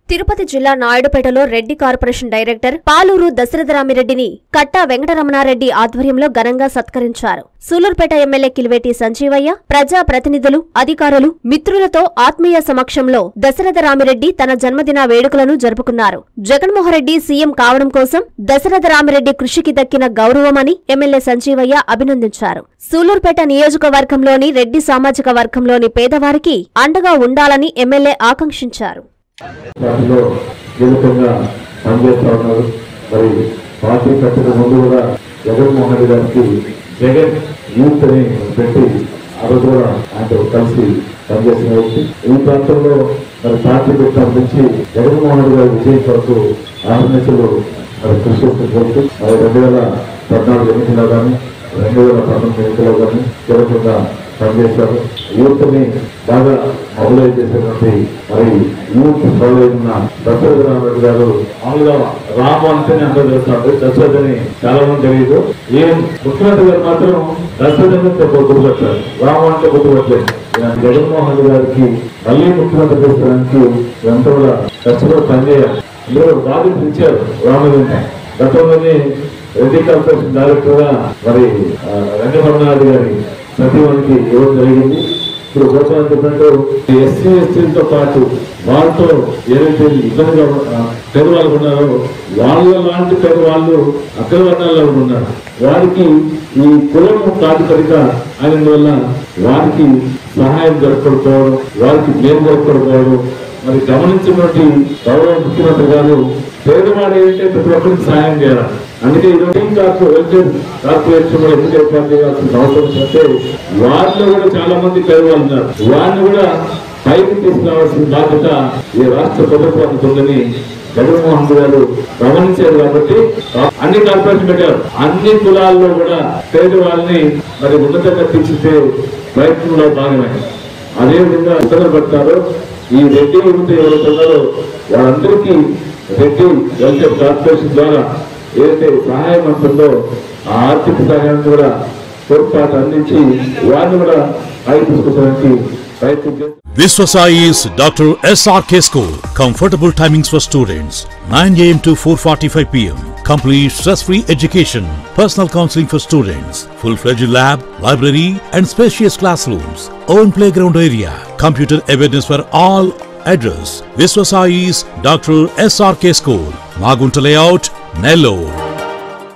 తిరుపతి జిల్లా నాయుడుపేటలో Reddy corporation director Paluru దశరథరామిరెడ్డిని కట్టా వెంకటరమణారెడ్డి ఆధ్వర్యంలో ఘనంగా సత్కరించారు సూలూరుపేట ఎమ్మెల్యే కిల్వేటి సంజీవయ్య ప్రజా ప్రతినిధులు అధికారులు మిత్రులతో ఆత్మీయ సమక్షంలో దశరథరామిరెడ్డి తన జన్మదిన వేడుకలను జరుపుకున్నారు జగన్మోహన్రెడ్డి సీఎం కావడం కోసం దశరథరామిరెడ్డి కృషికి దక్కిన గౌరవమని ఎమ్మెల్యే సంజీవయ్య అభినందించారు సూలూరుపేట నియోజకవర్గంలోని రెడ్డి సామాజిక వర్గంలోని పేదవారికి అండగా ఉండాలని ఎమ్మెల్యే ఆకాంక్షించారు పార్టీలో కీలకంగా పనిచేస్తా ఉన్నారు మరి పార్టీ కట్టిన ముందు కూడా జగన్మోహన్ రెడ్డి గారికి జగన్ యూత్ అని పెట్టి ఆ రోజు కూడా ఆయనతో కలిసి పనిచేసిన వ్యక్తి ఈ ప్రాంతంలో మరి పార్టీ పెట్టినప్పటి నుంచి జగన్మోహన్ రెడ్డి గారి విజయం కొరకు ఆహ్వానితులు మరి కృషి చేస్తున్న మరి రెండు వేల పద్నాలుగు ఎన్నికల్లో కానీ రెండు వేల పంతొమ్మిది ఎన్నికల్లో కానీ కీలకంగా పనిచేశారు యూత్ ని బాగా మొబిలైజ్ చేసినటువంటి మరి యూత్ ఫాలో అయిన దశరథ రామరెడ్డి గారు మామూలుగా రాము అంటేనే అందరూ తెలుస్తున్నారు దశరథ్ అని చాలా మంది తెలియదు ఏం ముఖ్యమంత్రి గారు మాత్రం దశరథ్ అని గుర్తుపట్టారు రాము అంటే గుర్తుపట్టలేదు ఈయన జగన్మోహన్ రెడ్డి గారికి మళ్ళీ ముఖ్యమంత్రి చేసడానికి ఇదంతా కూడా ఖచ్చితంగా పనిచేయాలి ఇందులో బాధ్యతలు ఇచ్చారు రామలింగ గతంలోనే రెడ్డి కార్పొరేషన్ డైరెక్టర్ గా మరి రంగమన్నాథ్ గారి సతీమణికి ఇవ్వడం జరిగింది ఇప్పుడు గోపాల్ చెప్పినట్టు ఎస్సీ ఎస్టీలతో పాటు వాళ్ళతో ఏదైతే ఇబ్బందిగా ఉన్న- పేదవాళ్ళు ఉన్నారో వాళ్ళ లాంటి పేదవాళ్ళు అగ్రవర్ణాల్లో కూడా ఉన్నారు వారికి ఈ కులం ప్రాతిపదిక అయినందువల్ల వారికి సహాయం జరపకపోవడం వారికి మేలు జరపకపోవడం మరి గమనించినటువంటి గౌరవ ముఖ్యమంత్రి గారు పేదవాడు ఏంటంటే ప్రతి ఒక్కరికి సహాయం చేయాలి అందుకే ఈరోజు టీం కార్పొరేషన్ కార్పొరేషన్ లో ఎందుకు ఏర్పాటు చేయాల్సిన అవసరం అంటే వారిలో కూడా చాలా మంది పేదవాళ్ళు ఉన్నారు వారిని కూడా పైకి తీసుకురావాల్సిన బాధ్యత ఈ రాష్ట్ర ప్రభుత్వానికి ఉందని జగన్మోహన్ రెడ్డి గారు గమనించారు కాబట్టి అన్ని కార్పొరేషన్ పెట్టారు అన్ని కులాల్లో కూడా పేదవాళ్ళని మరి ఉన్నతంగా తీర్చితే ప్రయత్నంలో భాగమే అదేవిధంగా ఇతరులు పెడతారు ఈ రెడ్డి యువత ఎవరైతే ఉన్నారో వాళ్ళందరికీ రెడ్డి వెల్ఫేర్ కార్పొరేషన్ ద్వారా ఏదైతే సహాయం ఉంటుందో ఆ ఆర్థిక సహాయాన్ని కూడా తోడ్పాటు అందించి వారిని కూడా పైకి తీసుకొచ్చడానికి ప్రయత్నం చేస్తారు Viswasai is Dr. SRK School. Comfortable timings for students 9 am to 4:45 pm. Complete stress-free education. Personal counseling for students. Full-fledged lab, library, and spacious classrooms. Own playground area. Computer awareness for all. Address: Viswasai's Dr. SRK School. Magunta Layout, Nellore.